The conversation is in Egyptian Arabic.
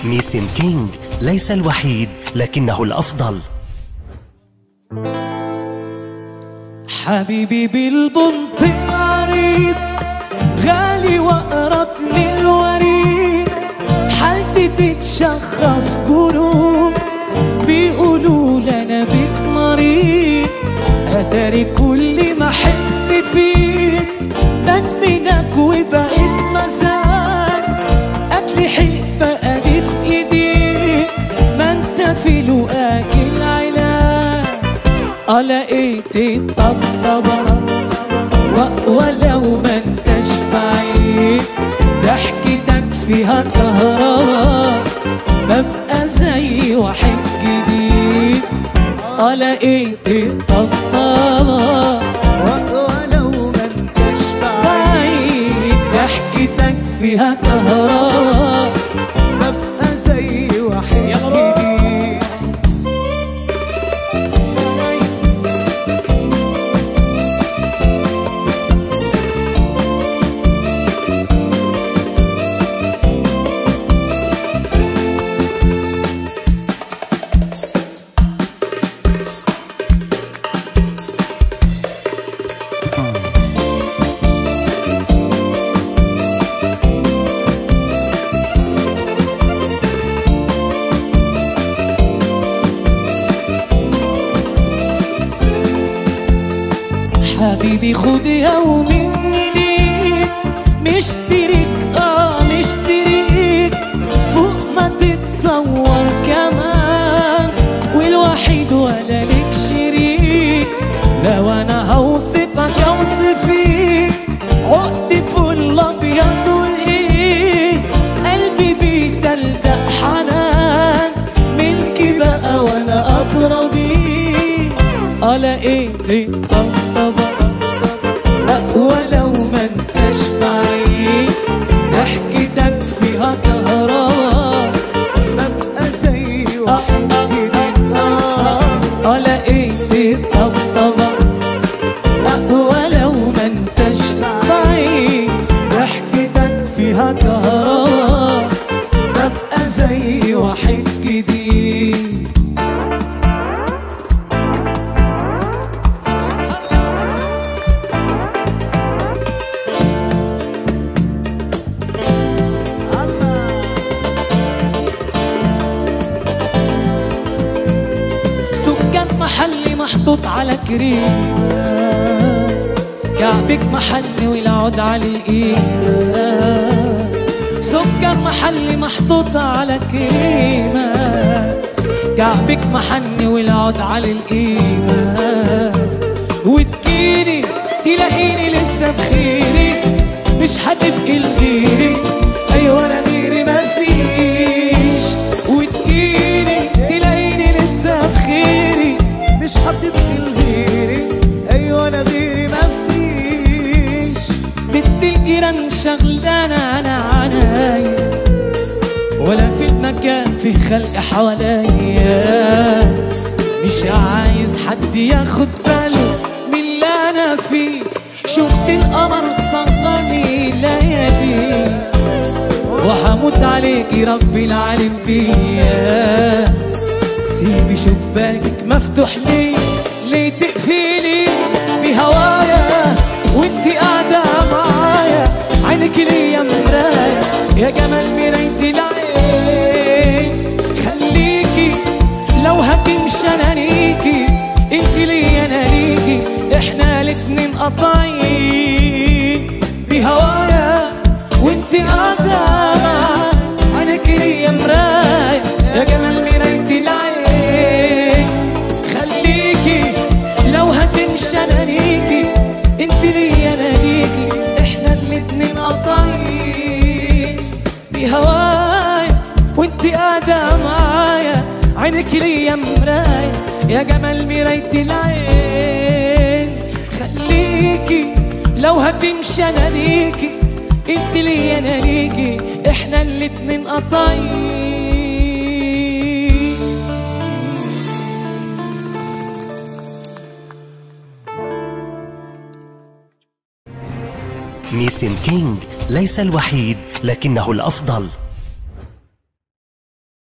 نيسم كينج ليس الوحيد لكنه الأفضل حبيبي بالبنط العريض غالي واقرب من الوريد حالتي تتشخص قلوب بيقولوا لنا بيت مريض اتاري كل ما احب فيك بدمنك وبقيت مزاج قتلي حق بقى دي في ايديك ما انت في لقاك العلاج اه لقيت الطبطبة و- ولو ما انتش بعيد ضحكتك فيها كهرباء ببقى زي واحد جديد اه لقيت الطبطبة ولو ما انتش بعيد ضحكتك فيها كهرباء ببقى زي واحد يا مراد. جديد حبيبي خد يومي ليك مشترك اه مشترك فوق ما تتصور كمان والوحيد ولا لك شريك لو انا هوصفك اوصفيك عقد فل ابيض وايه قلبي بيدلدق حنان ملكي بقى وانا ادرى بيه اه لقيت الطبطبة لا ولو ما انتش بعيد ضحكتك فيها كهرباء ببقى زي آه، واحد آه، جديد آه. اه لقيت الطبطبة لا ولو ما انتش بعيد ضحكتك فيها كهرباء ببقى زي واحد جديد سكان محلي محطوط على كريمة كعبك محلي والعود على القيمة سكان محلي محطوط على كريمة كعبك محني والعود على القيمة وتجيني تلاقيني لسه بخيري مش هتبقي لغيري ايوه انا غيري مفيش وتجيني تلاقيني لسه بخيري مش هتبقي لغيري ايوه انا غيري مفيش بنت الجيران شغلانة أنا عناي ولا في المكان في خلق حواليا مش عايز حد ياخد باله من اللي أنا فيه شفت القمر صغرني ليالي وهموت عليكي ربي العالم بيا سيبي شباكك مفتوح ليه ليه تقفلي بهوايا وانت قاعدة معايا عينك ليا مراية يا جمال مراية العين خليكي لو هتمشي انا ليكي انت ليا انا ليكي احنا الاتنين قطعين بهوايا وانت قاعدة معايا عينك ليا مراية يا جمال مراية العين خليكي لو هتمشي انا ليكي انت ليا انا ليكي احنا الاتنين قطعين بهوايا وانت قاعدة معايا عينك ليا مراية يا جمال مراية العين خليكي لو هتمشي انا ليكي انت ليا انا ليكي احنا الاتنين قطعين نيسم كينج ليس الوحيد لكنه الأفضل